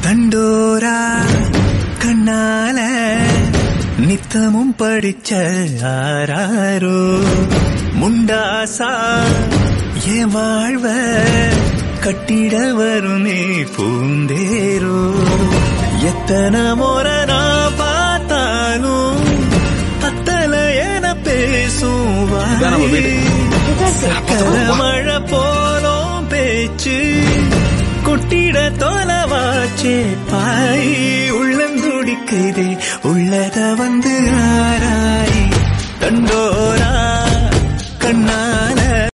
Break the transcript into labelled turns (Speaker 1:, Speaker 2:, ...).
Speaker 1: தண்டோரா கண்ணால நித்தமும் படிச்ச ஆராரோ முண்டாசா என் வாழ்வ கட்டிட வருமே பூந்தேரோ எத்தனை முறை நான் பார்த்தாலும் பத்தல என பேசும்
Speaker 2: இதான் நம்ம வீடு.
Speaker 1: சக்கர மழை போலும் பேச்சு கொட்டிட தோலவாச்சே பாய் உள்ளந்துடிக்குதே உள்ளத வந்து ஆராய் தண்டோ